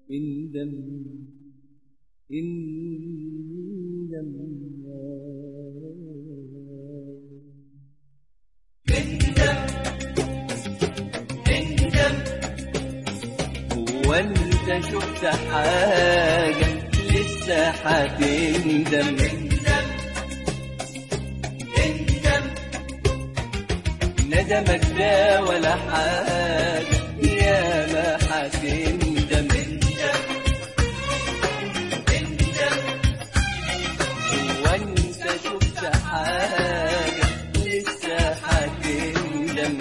اندم اندم هو انت شفت حاجة لسه هتندم ندمك ده ولا حاجة يا ما هتندم هو انت شفت حاجة لسه هتندم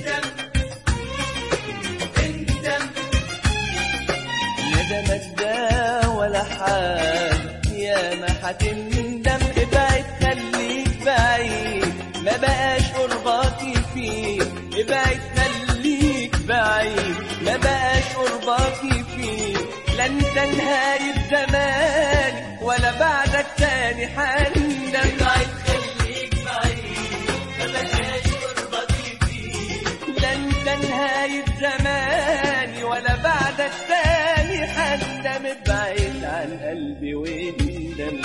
ندمك ده ولا حاجة يا ما هتندم ابعد خليك بعيد ما بقاش قرباتي فيك ابعد خليك بعيد ما بقاش قرباتي فيك لا انت نهاية زمان ولا بعدك تاني حندم ابعد خليك بعيد ما بقاش قرباتي فيك لا انت نهاية زماني ولا بعدك تاني حندم ابعد عن قلبي واندم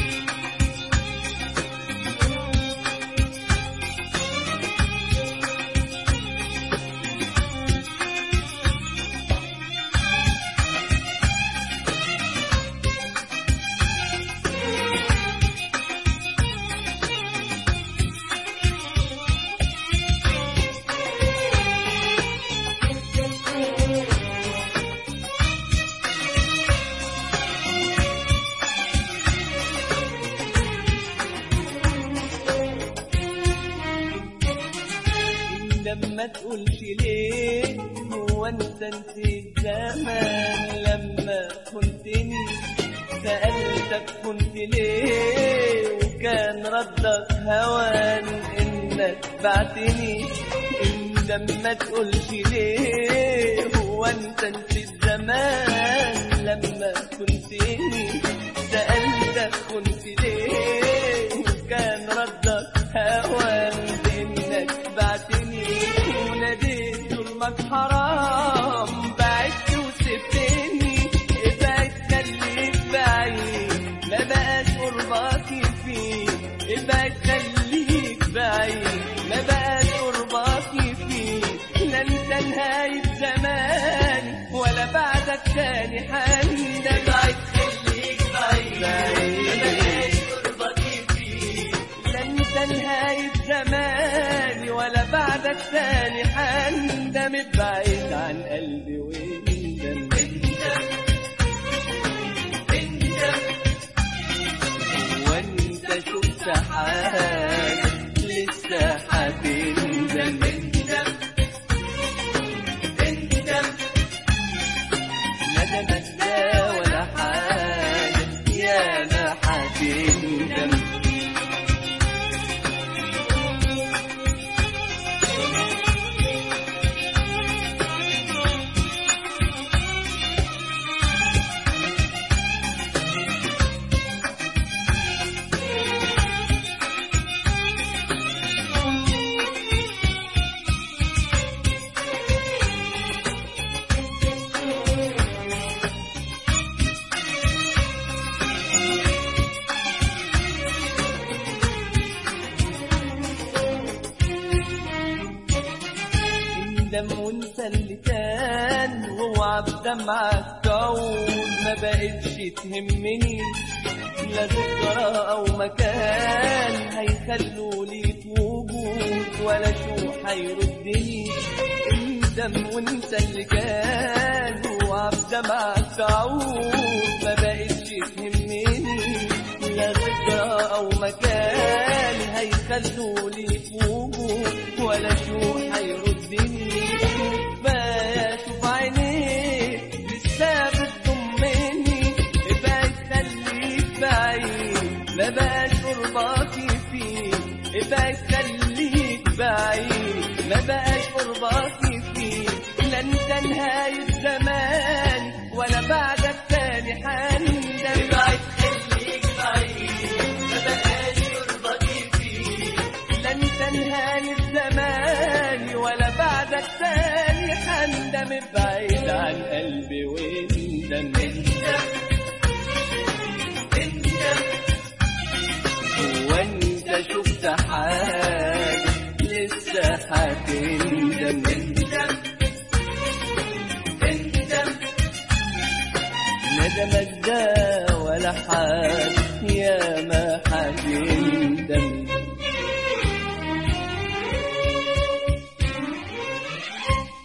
لما تقولش ليه هو انت نسيت زمان لما كنتني سألتك كنت ليه وكان ردك هوان انك بعتني لما تقولش ليه هو انت نسيت زمان لما كنتني سألتك كنت ليه وكان ردك هوان انك بعتني وناديت ظلمك حرام بعدت وسبتني ابعد خليك بعيد ما بقاش قرباتي فيك ابعد خليك بعيد ما بقاش قرباتي فيك لا انت نهاية زمان ولا بعدك تاني حندم ابعد خليك بعيد ما بقاش قرباتي فيك لا انت نهاية زماني ولا بعدك تاني حندم ابعد عن قلبي واندم وانت شفت حاجة لسه هتندم ندمك ده ولا حاجة يا ما هتندم اندم وانسى اللي كان واوعى بدمعك تعود ما بقتش تهمني لا ذكرى او مكان هيخلوا ليك وجود ولا شو هيردني اندم وانسى اللي كان واوعى بدمعك تعود ما بقتش تهمني لا ذكرى او مكان هيخلوا ليك وجود ولا شو هيردني كفايه شوف عينيك لسه بتضمني ابعد خليك بعيد ما بقاش قرباتي فيك ابعد خليك بعيد ما بقاش قرباتي فيك لا انت نهاية زمان ولا بعدك تاني حندم ابعد خليك بعيد ما بقاش قرباتي فيك لا انت نهاية زمان ولا بعدك تاني حندم بعيد عن قلبي وانت تندم هو انت شفت حاجة لسه هتندم ندمك ده ولا حاجة يا ما